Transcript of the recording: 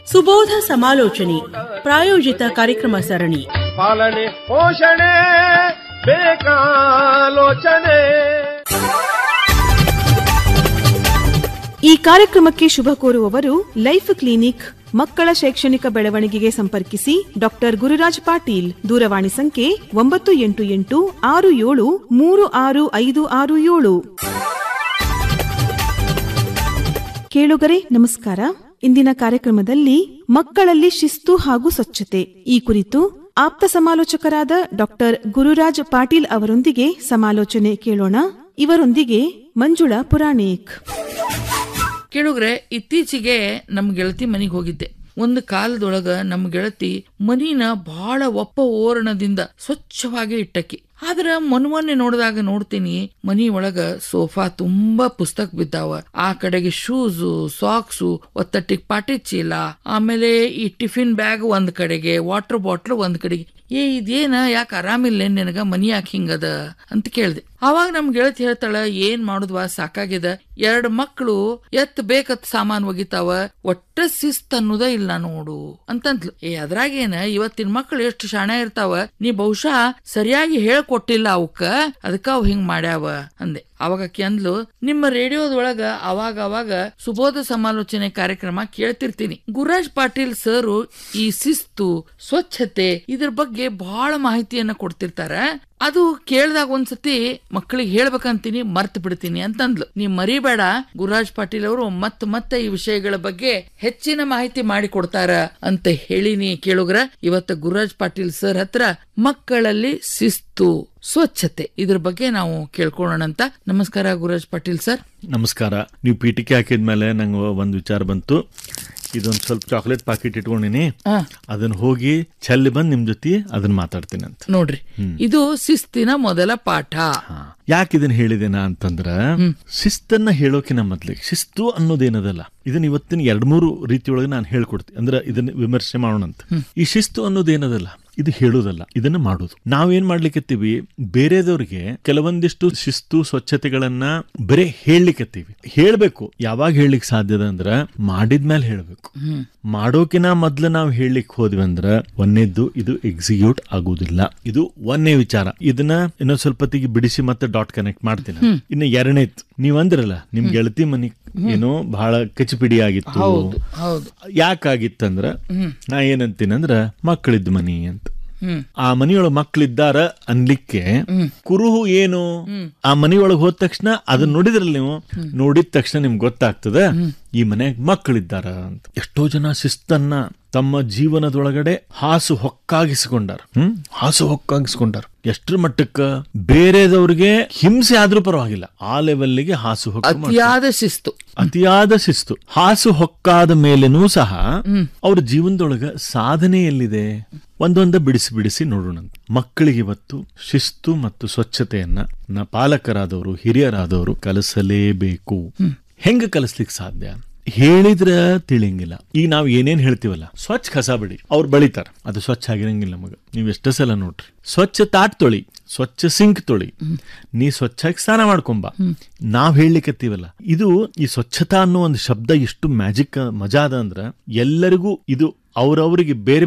ಸುಬೋಧ ಸಮಾಲೋಚನೆ ಪ್ರಾಯೋಜಿತ ಕಾರ್ಯಕ್ರಮ ಸರಣಿ ಪಾಲನೆ ಪೋಷಣೆ ಬೇಕಾಲೋಚನೆ ಈ ಕಾರ್ಯಕ್ರಮಕ್ಕೆ ಶುಭ ಕೋರುವವರು ಲೈಫ್ ಕ್ಲಿನಿಕ್ ಮಕ್ಕಳ ಶೈಕ್ಷಣಿಕ ಬೆಳವಣಿಗೆಗೆ ಸಂಪರ್ಕಿಸಿ ಡಾಕ್ಟರ್ ಗುರುರಾಜ್ ಪಾಟೀಲ್ ದೂರವಾಣಿ ಸಂಖ್ಯೆ ಒಂಬತ್ತು ಎಂಟು ಎಂಟು ಆರು ಏಳು ಮೂರು ಆರು ಐದು ಆರು ಏಳು ಕೇಳುಗರೆ ನಮಸ್ಕಾರ ಇಂದಿನ ಕಾರ್ಯಕ್ರಮದಲ್ಲಿ ಮಕ್ಕಳಲ್ಲಿ ಶಿಸ್ತು ಹಾಗೂ ಸ್ವಚ್ಛತೆ ಈ ಕುರಿತು ಆಪ್ತ ಸಮಾಲೋಚಕರಾದ ಡಾಕ್ಟರ್ ಗುರುರಾಜ್ ಪಾಟೀಲ್ ಅವರೊಂದಿಗೆ ಸಮಾಲೋಚನೆ ಕೇಳೋಣ ಇವರೊಂದಿಗೆ ಮಂಜುಳಾ ಪುರಾಣಿಕ್ ಕೇಳುಗ್ರೆ ಇತ್ತೀಚೆಗೆ ನಮ್ ಗೆಳತಿ ಮನಿಗ್ ಹೋಗಿದ್ದೆ ಒಂದು ಕಾಲದೊಳಗ ನಮ್ ಗೆಳತಿ ಮನಿನ ಬಹಳ ಒಪ್ಪ ಓರಣದಿಂದ ಸ್ವಚ್ಛವಾಗಿ ಇಟ್ಟಕ್ಕಿ ಆದ್ರ ಮೊನ್ನೆ ನೋಡಿದಾಗ ನೋಡ್ತೀನಿ ಮನಿ ಒಳಗ ಸೋಫಾ ತುಂಬಾ ಪುಸ್ತಕ ಬಿದ್ದಾವ ಆ ಕಡೆಗೆ ಶೂಸು ಸಾಕ್ಸು ಒತ್ತಟ್ಟಿಗೆ ಪಾಟಿ ಚೀಲ ಆಮೇಲೆ ಈ ಟಿಫಿನ್ ಬ್ಯಾಗ್ ಒಂದ್ ಕಡೆಗೆ ವಾಟರ್ ಬಾಟ್ಲ್ ಒಂದ್ ಕಡೆಗೆ ಏ ಇದೇನ ಯಾಕೆ ಆರಾಮಿಲ್ಲ ನಿನಗ ಮನಿ ಯಾಕೆ ಹಿಂಗದ ಅಂತ ಕೇಳ್ದೆ ಅವಾಗ ನಮ್ ಗೆಳತಿ ಹೇಳ್ತಾಳ ಏನ್ ಮಾಡುದ್ವಾ ಸಾಕಾಗ್ಯದ ಎರಡ್ ಮಕ್ಳು ಎತ್ ಬೇಕತ್ ಸಾಮಾನ್ ಒಗಿತಾವ ಒಟ್ಟ ಶಿಸ್ತ್ ಅನ್ನೋದ ಇಲ್ಲ ನೋಡು ಅಂತಂದ್ಲು ಏ ಅದ್ರಾಗೇನ ಇವತ್ತಿನ ಮಕ್ಳು ಎಷ್ಟು ಶಾಣೆ ಇರ್ತಾವ ನೀ ಬಹುಶಃ ಸರಿಯಾಗಿ ಹೇಳ್ಕೊಟ್ಟಿಲ್ಲ ಅವಕ್ಕ ಅದಕ್ಕ ಅವ್ ಹಿಂಗ್ ಮಾಡ್ಯಾವ ಅಂದೆ ಅವಾಗ ಆಕಿ ಅಂದ್ಲು ನಿಮ್ಮ ರೇಡಿಯೋದೊಳಗ ಅವಾಗ ಅವಾಗ ಸುಬೋಧ ಸಮಾಲೋಚನೆ ಕಾರ್ಯಕ್ರಮ ಕೇಳ್ತಿರ್ತೀನಿ ಗುರುರಾಜ್ ಪಾಟೀಲ್ ಸರು ಈ ಶಿಸ್ತು ಸ್ವಚ್ಛತೆ ಇದ್ರ ಬಗ್ಗೆ ಬಹಳ ಮಾಹಿತಿಯನ್ನ ಕೊಡ್ತಿರ್ತಾರ ಅದು ಕೇಳ್ದಾಗ ಒಂದ್ಸತಿ ಮಕ್ಕಳಿಗೆ ಹೇಳ್ಬೇಕಂತೀನಿ ಮರ್ತ್ ಬಿಡ್ತೀನಿ ಅಂತಂದ್ಲು ನೀ ಮರಿಬೇಡ ಗುರುರಾಜ್ ಪಾಟೀಲ್ ಅವರು ಮತ್ ಮತ್ತೆ ಈ ವಿಷಯಗಳ ಬಗ್ಗೆ ಹೆಚ್ಚಿನ ಮಾಹಿತಿ ಮಾಡಿ ಕೊಡ್ತಾರ ಅಂತ ಹೇಳಿನಿ ಕೇಳುಗ್ರ ಇವತ್ತು ಗುರುರಾಜ್ ಪಾಟೀಲ್ ಸರ್ ಹತ್ರ ಮಕ್ಕಳಲ್ಲಿ ಶಿಸ್ತು ಸ್ವಚ್ಛತೆ ಇದ್ರ ಬಗ್ಗೆ ನಾವು ಕೇಳ್ಕೊಳ್ಳೋಣ ಅಂತ ನಮಸ್ಕಾರ ಗುರುರಾಜ್ ಪಾಟೀಲ್ ಸರ್ ನಮಸ್ಕಾರ ನೀವು ಪೀಠಿಕೆ ಹಾಕಿದ್ಮೇಲೆ ನಂಗೆ ಒಂದು ವಿಚಾರ ಬಂತು ಇದೊಂದು ಸ್ವಲ್ಪ ಚಾಕ್ಲೇಟ್ ಪಾಕೆಟ್ ಇಟ್ಕೊಂಡಿನಿ ಆ. ಅದನ್ನ ಹೋಗಿ ಚೆಲ್ಲಿ ಬಂದು ನಿಮ್ ಜೊತೆ ಅದನ್ನ ಮಾತಾಡ್ತೀನಿ ಅಂತ ನೋಡ್ರಿ ಇದು ಶಿಸ್ತಿನ ಮೊದಲ ಪಾಠ ಯಾಕೆ ಇದನ್ನ ಹೇಳಿದೇನ ಅಂತಂದ್ರ ಶಿಸ್ತನ್ನ ಹೇಳೋಕಿನ ಮೊದ್ಲಿಗೆ ಶಿಸ್ತು ಅನ್ನೋದೇನದಲ್ಲ ಇದನ್ನ ಇವತ್ತಿನ ಎರಡ್ ಮೂರು ರೀತಿಯೊಳಗೆ ನಾನು ಹೇಳ್ಕೊಡ್ತೀನಿ ಅಂದ್ರೆ ಇದನ್ನ ವಿಮರ್ಶೆ ಮಾಡೋಣ ಅಂತ ಈ ಶಿಸ್ತು ಅನ್ನೋದೇನದಲ್ಲ ಇದು ಹೇಳೋದಲ್ಲ ಇದನ್ನ ಮಾಡೋದು ನಾವೇನ್ ಮಾಡ್ಲಿಕ್ಕತ್ತೀವಿ ಬೇರೆದವ್ರಿಗೆ ಕೆಲವೊಂದಿಷ್ಟು ಶಿಸ್ತು ಸ್ವಚ್ಛತೆಗಳನ್ನ ಬರೇ ಹೇಳಲಿಕ್ಕತ್ತೀವಿ ಹೇಳ್ಬೇಕು ಯಾವಾಗ ಹೇಳಲಿಕ್ಕೆ ಸಾಧ್ಯದ ಅಂದ್ರ ಮಾಡಿದ್ಮೇಲೆ ಹೇಳ್ಬೇಕು ಮಾಡೋಕಿನ ಮೊದ್ಲು ನಾವು ಹೇಳಲಿಕ್ಕೆ ಹೋದ್ವಿ ಅಂದ್ರ ಒಂದೇದ್ದು ಇದು ಎಕ್ಸಿಕ್ಯೂಟ್ ಆಗುವುದಿಲ್ಲ ಇದು ಒಂದೇ ವಿಚಾರ ಇದನ್ನ ಇನ್ನೊಂದ್ ಸ್ವಲ್ಪ ಹೊತ್ತಿಗೆ ಬಿಡಿಸಿ ಮತ್ತೆ ಡಾಟ್ ಕನೆಕ್ಟ್ ಮಾಡ್ತೀನಿ ಇನ್ನು ಎರಡನೇದ್ ನೀವ್ ಅಂದ್ರಲ್ಲ ನಿಮ್ ಗೆಳತಿ ಮನಿ ಏನೋ ಬಹಳ ಕಚಿಪಿಡಿ ಆಗಿತ್ತು ಹೌದು ಹೌದು ಯಾಕಾಗಿತ್ತಂದ್ರ ನಾ ಏನಂತೀನಂದ್ರ ಮಕ್ಕಳಿದ್ ಮನಿ ಅಂತ ಹ್ಮ್ ಆ ಮನಿಯೊಳಗ್ ಮಕ್ಳಿದ್ದಾರ ಅನ್ಲಿಕ್ಕೆ ಕುರುಹು ಏನು ಆ ಮನಿಯೊಳಗ್ ಹೋದ ತಕ್ಷಣ ಅದನ್ನ ನೋಡಿದ್ರಲ್ಲ ನೀವು ನೋಡಿದ ತಕ್ಷಣ ನಿಮ್ಗೆ ಗೊತ್ತಾಗ್ತದ ಈ ಮನೆಯಾಗ ಮಕ್ಕಳಿದ್ದಾರ ಅಂತ ಎಷ್ಟೋ ಜನ ಶಿಸ್ತನ್ನ ತಮ್ಮ ಜೀವನದೊಳಗಡೆ ಹಾಸು ಹೊಕ್ಕಾಗಿಸಿಕೊಂಡಾರ ಹ್ಮ್ ಹಾಸು ಹೊಕ್ಕಾಗಿಸ್ಕೊಂಡಾರ ಎಷ್ಟ್ರ ಮಟ್ಟಕ್ಕ ಬೇರೆದವ್ರಿಗೆ ಹಿಂಸೆ ಆದ್ರೂ ಪರವಾಗಿಲ್ಲ ಆ ಲೆವೆಲ್ಗೆ ಹಾಸು ಹೊಕ್ಕ ಮಾಡ್ತಾರೆ. ಅತಿಯಾದ ಶಿಸ್ತು ಅತಿಯಾದ ಶಿಸ್ತು ಹಾಸು ಹೊಕ್ಕಾದ ಮೇಲೆನೂ ಸಹ ಅವ್ರ ಜೀವನದೊಳಗ ಸಾಧನೆ ಎಲ್ಲಿದೆ ಒಂದೊಂದ ಬಿಡಿಸಿ ಬಿಡಿಸಿ ನೋಡೋಣ ಮಕ್ಕಳಿಗೆ ಇವತ್ತು ಶಿಸ್ತು ಮತ್ತು ಸ್ವಚ್ಛತೆಯನ್ನ ನ ಪಾಲಕರಾದವರು ಹಿರಿಯರಾದವರು ಕಲಿಸಲೇಬೇಕು ಹೆಂಗ ಕಲಿಸ್ಲಿಕ್ಕೆ ಸಾಧ್ಯ ಹೇಳಿದ್ರ ತಿಳಿಯಂಗಿಲ್ಲ ಈಗ ನಾವ್ ಏನೇನ್ ಹೇಳ್ತೀವಲ್ಲ ಸ್ವಚ್ಛ ಕಸ ಬಿಡಿ ಅವ್ರು ಬಳಿತಾರ ಅದು ಸ್ವಚ್ಛ ಆಗಿರಂಗಿಲ್ಲ ಮಗ ನೀವ್ ಎಷ್ಟೋ ಸಲ ನೋಡ್ರಿ ಸ್ವಚ್ಛ ತಾಟ್ ತೊಳಿ ಸ್ವಚ್ಛ ಸಿಂಕ್ ತೊಳಿ ನೀ ಸ್ವಚ್ಛಾಗಿ ಸ್ನಾನ ಮಾಡ್ಕೊಂಬ ನಾವ್ ಹೇಳಲಿಕ್ಕತ್ತೀವಲ್ಲ ಇದು ಈ ಸ್ವಚ್ಛತಾ ಅನ್ನೋ ಒಂದು ಶಬ್ದ ಎಷ್ಟು ಮ್ಯಾಜಿಕ್ ಮಜಾ ಅದ ಅಂದ್ರ ಎಲ್ಲರಿಗೂ ಇದು ಅವ್ರವ್ರಿಗೆ ಬೇರೆ